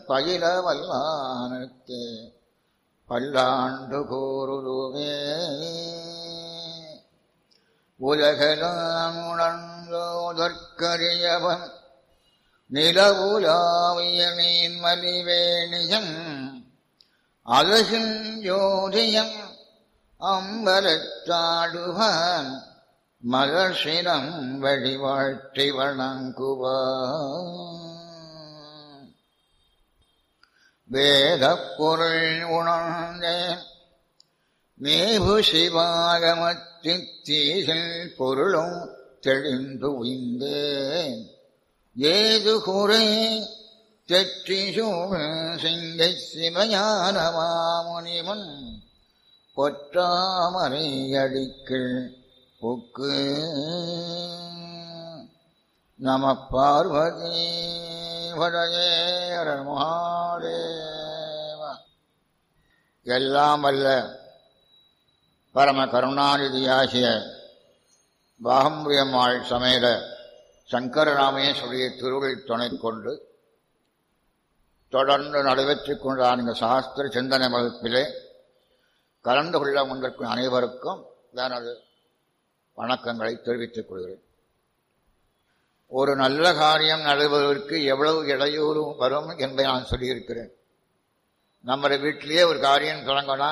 பயில வல்லானுக்கு பல்லாண்டு கூறுதுவே உலகலாம் உணர்ந்தோதற்கரியவன் நிலவுலாவிய நீன்மலிவேணியன் அழகின் ஜோதியம் அம்பலத்தாடுவான் மலர்சினம் வழிவாழ்த்தி வணங்குவான் வேதப் பொருள் உணர்ந்தேன் மேபு சிவாகமத்தின் தீசில் பொருளும் தெளிந்து உய்ந்தேன் ஏது குறை தெற்றி சிங்கை சிவஞான மாமுனிவன் பொற்றாமரை அடிக்கள் புக்கு நம பார்வதி வடயேர மகாதேவ எல்லாம் வல்ல பரம கருணாநிதியாகிய பாகம்புயம்மாள் சமேத சங்கரராமேஸ்வரிய திருவிழ் துணை கொண்டு தொடர்ந்து நடைபெற்றுக் கொண்டான் இந்த சாஸ்திர சிந்தனை வகுப்பிலே கலந்து கொள்ள வந்திருக்கும் அனைவருக்கும் எனது வணக்கங்களை தெரிவித்துக் கொள்கிறேன் ஒரு நல்ல காரியம் நடைபெறுவதற்கு எவ்வளவு இடையூறு வரும் என்பதை நான் சொல்லியிருக்கிறேன் நம்ம வீட்டிலேயே ஒரு காரியம் தொடங்கினா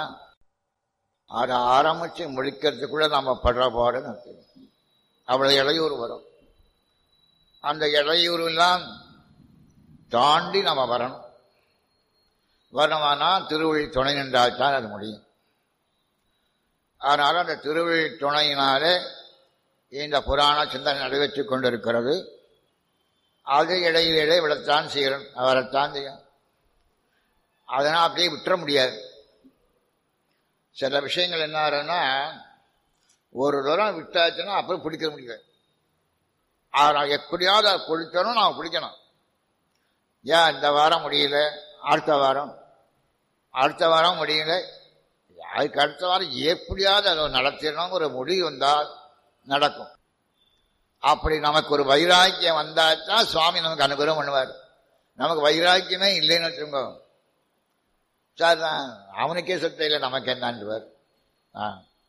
அதை ஆரம்பித்து முடிக்கிறதுக்குள்ள நம்ம படுற பாடு அவ்வளவு இடையூறு வரும் அந்த இடையூறுலாம் தாண்டி நம்ம வரணும் வரணுமானா திருவழி துணை நின்றால் தான் அது முடியும் அதனால் அந்த திருவழி துணையினாலே இந்த புராண சிந்தனை நடைபெற்றுக் கொண்டிருக்கிறது அது இடையிலே விடத்தான் செய்யணும் அவரைத்தான் செய்யும் அதனால் அப்படியே விட்டுற முடியாது சில விஷயங்கள் என்ன ஆகுதுன்னா ஒரு தூரம் விட்டாச்சுன்னா அப்புறம் பிடிக்க முடியாது நான் எப்படியாவது அதை பிடிக்கணும் நான் பிடிக்கணும் ஏன் இந்த வாரம் முடியல அடுத்த வாரம் அடுத்த வாரம் முடியல அதுக்கு அடுத்த வாரம் எப்படியாவது அதை நடத்திடணும் ஒரு முடிவு வந்தால் நடக்கும் அப்படி நமக்கு ஒரு வைராக்கியம் வந்தாச்சா சுவாமி நமக்கு அனுகிரகம் பண்ணுவார் நமக்கு வைராக்கியமே இல்லைன்னு வச்சுக்கோ சார் தான் அவனுக்கே சொத்தை இல்லை நமக்கு என்னன்றுவார் ஆ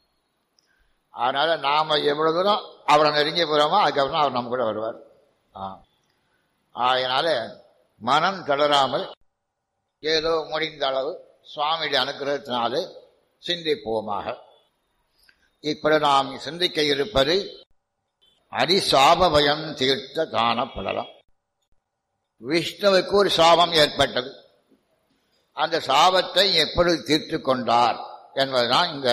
அதனால நாம எவ்வளவு தூரம் அவரை நெருங்கி போகிறோமோ அதுக்கப்புறம் அவர் நம்ம கூட வருவார் ஆ அதனால மனம் தளராமல் ஏதோ முடிந்த அளவு சுவாமியுடைய அனுகிரகத்தினாலே சிந்திப்போமாக இப்படி நாம் சிந்திக்க இருப்பது அரிசாப பயம் தீர்த்த காணப்படலாம் விஷ்ணுவுக்கு ஒரு சாபம் ஏற்பட்டது அந்த சாபத்தை எப்படி தீர்த்து கொண்டார் என்பதுதான் இந்த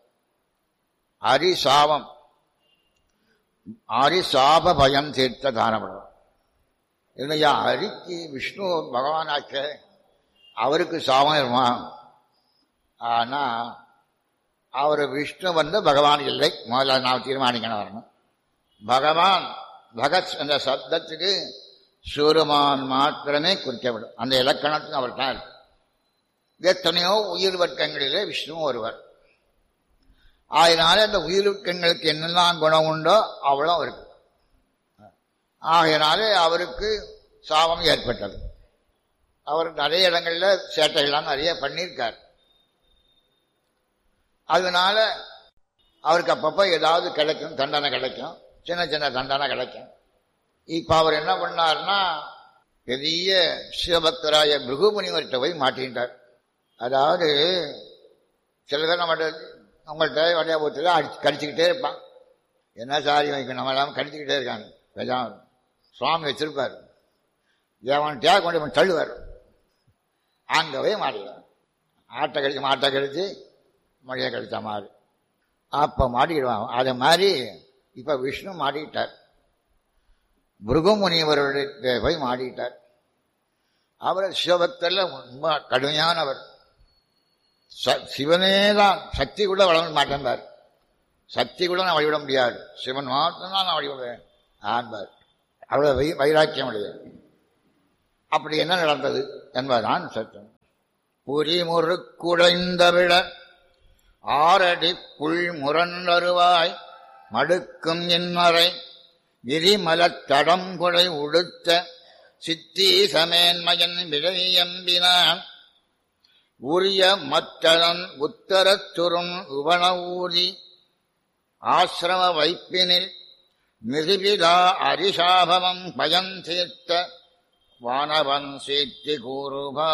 அரிசாபம் அரிசாப பயம் தீர்த்த தானப்படலாம் இல்லையா ஹரிக்கு விஷ்ணு பகவானாச்ச அவருக்கு சாபம் இருமா ஆனா அவர் விஷ்ணு வந்து பகவான் இல்லை முதல்ல நான் தீர்மானிக்கணும் வரணும் பகவான் பகத் என்ற சப்தத்துக்கு சூரமான் மாத்திரமே குறிக்கப்படும் அந்த இலக்கணத்துக்கு அவர் தான் இருக்கு எத்தனையோ உயிர் வர்க்கங்களிலே விஷ்ணு ஒருவர் அதனால அந்த உயிர் வர்க்கங்களுக்கு என்னெல்லாம் குணம் உண்டோ அவ்வளோ இருக்கு ஆகையினாலே அவருக்கு சாபம் ஏற்பட்டது அவர் நிறைய இடங்கள்ல சேட்டைகள்லாம் நிறைய பண்ணியிருக்கார் அதனால அவருக்கு அப்பப்போ ஏதாவது கிடைக்கும் தண்டனை கிடைக்கும் சின்ன சின்ன தண்டனை கிடைக்கும் இப்ப அவர் என்ன பண்ணார்னா பெரிய சிவபக்தராய பிருகுமுனிவர்கிட்ட போய் மாட்டின்றார் அதாவது சில பேர் நம்மகிட்ட உங்கள்கிட்ட வழியா போட்டு அடிச்சு கடிச்சுக்கிட்டே இருப்பான் என்ன சாரி வைக்கணும் நம்ம எல்லாம் கடிச்சுக்கிட்டே இருக்காங்க பெஜாம் சுவாமி வச்சிருப்பார் ஏவன்கிட்டயா கொண்டு போய் தள்ளுவார் அங்கே போய் மாட்டிடுவார் ஆட்டை கடிச்சு மாட்டை கடிச்சு மழையை கடித்த மாதிரி அப்போ மாட்டிக்கிடுவான் அதை மாதிரி இப்போ விஷ்ணு மாட்டிக்கிட்டார் முருகமுனிவருடைய போய் மாட்டிக்கிட்டார் அவர் சிவபக்தர்ல ரொம்ப கடுமையானவர் சிவனே தான் சக்தி கூட வளர மாட்டேன்பார் சக்தி கூட நான் வழிவிட முடியாது சிவன் மாத்திரம் நான் வழிவிடுவேன் ஆன்பார் அவ்வளவு வை வைராக்கியம் உடையது அப்படி என்ன நடந்தது என்பதுதான் சத்தம் புரி முறுக்குடைந்த விட ஆரடி புல் முரண்டருவாய் மடுக்கும் இன்னறை விரிமலத் தடங்குடை உடுத்த சித்தி சமேன்மயன் விழையம்பினான் உரிய மற்றதன் உத்தரத்துறும் உவன ஊதி ஆசிரம வைப்பினில் மிகுவிதா அரிசாபமம் பயந்தீர்த்த வானவன் சீத்தி கூறுபா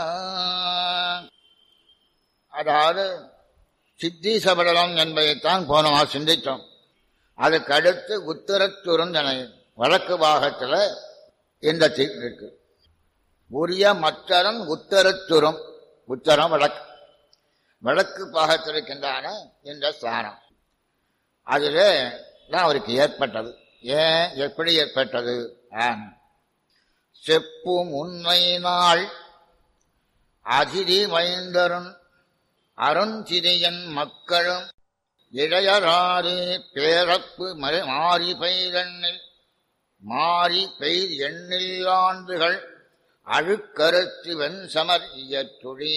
அதாவது சித்தீசபடலம் என்பதைத்தான் போனமா சிந்தித்தோம் அதுக்கு அடுத்து உத்தரத்துறன் என வழக்கு பாகத்தில் இந்த தீர்ப்பு இருக்கு உரிய மற்றரன் உத்தரத்துறம் உத்தரம் வழக்கு வழக்கு பாகத்தில் இருக்கின்றான இந்த ஸ்தானம் அதிலே தான் அவருக்கு ஏற்பட்டது ஏன் எப்படி ஏற்பட்டது ஆன் செப்பும் உண்மை நாள் அதிதி மைந்தரும் அருஞ்சிறியன் மக்களும் இடையராறு பேரப்பு மறு- மாறி பெய்தெண்ணில் மாறி பெய்து எண்ணில் ஆண்டுகள் அழுக்கருத்து வெண்சமர் இயற்றுழி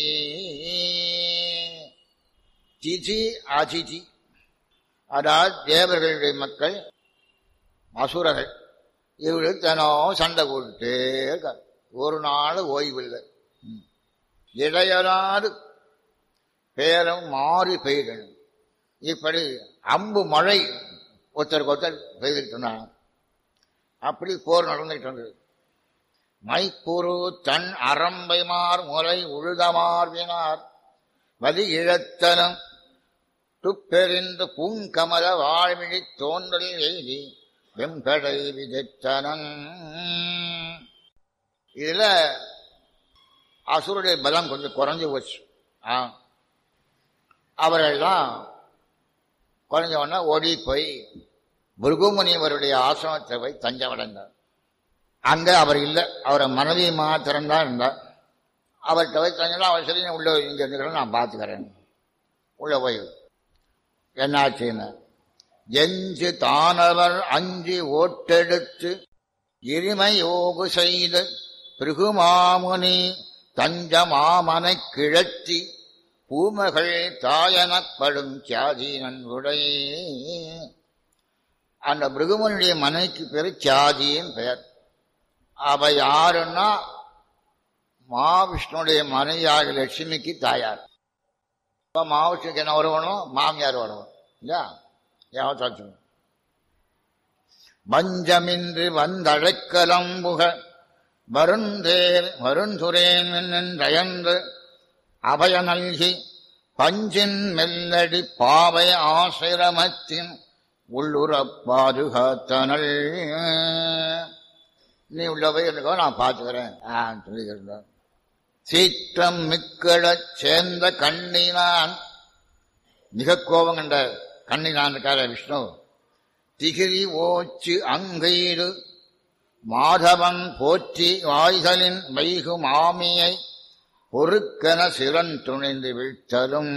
திதி அதிதி அதாவது தேவர்களுடைய மக்கள் அசுரர்கள் இவர்கள் தினம் சண்டை போட்டுட்டே இருக்கார் ஒரு நாள் ஓய்வில்லை ம். இடையராது பேரும் மாறி பெய்தணும் இப்படி அம்பு மழை ஒருத்தருக்கு ஒருத்தர் பெய்துட்டு இருந்தாங்க அப்படி போர் நடந்துகிட்டு இருந்தது மைக்குரு தன் அரம்பைமார் முறை உழுதமார்வினார் வலி இழத்தனம் துப்பெறிந்து பூங்கமல வாழ்விழி தோன்றல் எய்தி வெம்படை விதைத்தனன் இதுல அசுருடைய பலம் கொஞ்சம் குறைஞ்சு போச்சு ஆ. அவர்கள்லாம் குறைஞ்ச உடனே ஓடி போய் பிருகுமுனிவருடைய ஆசிரமத்தை போய் தஞ்சம் அடைந்தார் அங்க அவர் இல்லை அவரை மனைவி மாத்திரம்தான் இருந்தார் அவர்கிட்ட போய் தஞ்சம் அவர் சரி நீ உள்ள இங்க இருக்கிறேன் நான் பார்த்துக்கிறேன் உள்ள போய் என்னாச்சுன்னு எஞ்சு தானவர் அஞ்சு ஓட்டெடுத்து இருமை யோகு செய்து பிருகுமாமுனி தஞ்சமாமனை கிழத்தி பூமகள் தாயனப்படும் தியாதீனன் உடை அந்த பிருகுமனுடைய மனைக்கு பேரு தியாதியின் பெயர் அவ யாருன்னா மகாவிஷ்ணுடைய மனைவியாக லட்சுமிக்கு தாயார் இப்ப மகாவிஷ்ணுக்கு என்ன வருவனும் மாமியார் வருவன் இல்லையா யாவத்தாச்சு வஞ்சமின்றி வந்தழைக்கலம்புக வருந்தேர் வருந்துரேன் என்றயன்று அபய நல்கி பஞ்சின் மெல்லடி பாவை ஆசிரமத்தின் உள்ளுறப் பாதுகாத்தனள் நீ உள்ளவை இருக்கோ நான் பார்த்துக்கிறேன் ஆ சொல்லிக்கிறேன் சீற்றம் மிக்கடச் சேர்ந்த கண்ணினான் மிக கோபம் கண்ட கண்ணினான் இருக்கார விஷ்ணு திகிரி ஓச்சு அங்கீடு மாதவன் போற்றி வாய்களின் வைகு மாமியை பொறுக்கன சிறன் துணிந்து வீழ்த்தலும்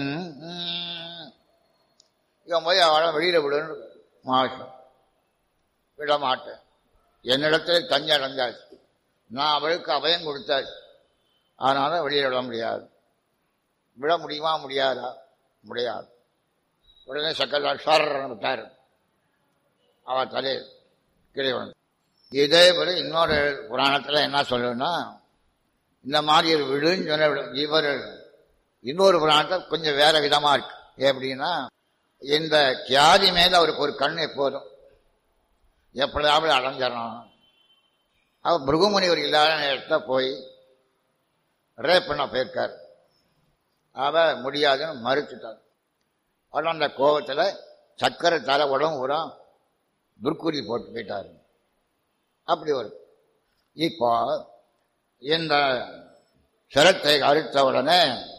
இவன் போய் அவளை வெளியில விடணும் மாஷம் விட மாட்டேன் என்னிடத்தில் தஞ்சம் அடைஞ்சாச்சு நான் அவளுக்கு அபயம் கொடுத்தாச்சு அதனால வெளியில விட முடியாது விட முடியுமா முடியாதா முடியாது உடனே சக்கர சாரன் விட்டார் அவ தலையில் கீழே விழுந்து இதே போல இன்னொரு புராணத்துல என்ன சொல்லுன்னா இந்த மாதிரி ஒரு விடுன்னு சொன்ன இவர் இன்னொரு புராணத்தை கொஞ்சம் வேற விதமா இருக்கு எப்படின்னா இந்த கியாதி மேல அவருக்கு ஒரு கண் எப்போதும் எப்படியாவது அடைஞ்சிடணும் அவர் பிருகுமுனிவர் இல்லாத நேரத்தை போய் ரேப் பண்ண போயிருக்கார் அவ முடியாதுன்னு மறுத்துட்டார் ஆனால் அந்த கோபத்தில் சக்கரை தலை உடம்பு பூரா துர்க்குறி போட்டு போயிட்டாரு அப்படி வரும் இப்போ இந்த சிரத்தை அறுத்த உடனே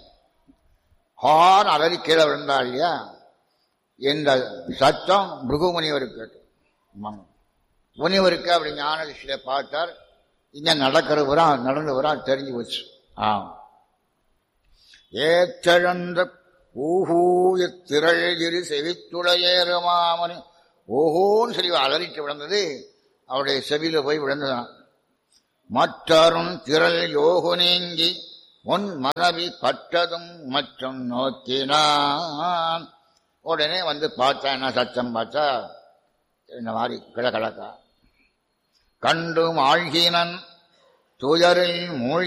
ஹான் அலறி கீழே விழுந்தா இல்லையா இந்த சத்தம் பிருகு முனிவருக்கு கேட்டு ஆமாங்க. முனிவருக்கு அப்படி ஞான திசையில பார்த்தார் இங்க நடக்கிற புறா நடந்து புறா தெரிஞ்சு போச்சு ஆ ஏற்றழந்த ஊஹூய திரள்கிரி செவித்துளையேறுமாமனு ஓஹோன்னு சொல்லி அலறிட்டு விழுந்தது அவருடைய செவியில போய் விழுந்ததான் மற்றரும் திரள் யோகு நீங்கி உன் மனைவி பட்டதும் மற்றும் நோக்கினான் உடனே வந்து பார்த்தா என்ன சத்தம் பார்த்தா இந்த மாதிரி கிழக்கிழக்கா கண்டும் ஆழ்கினன் துயரில் மூழ்கி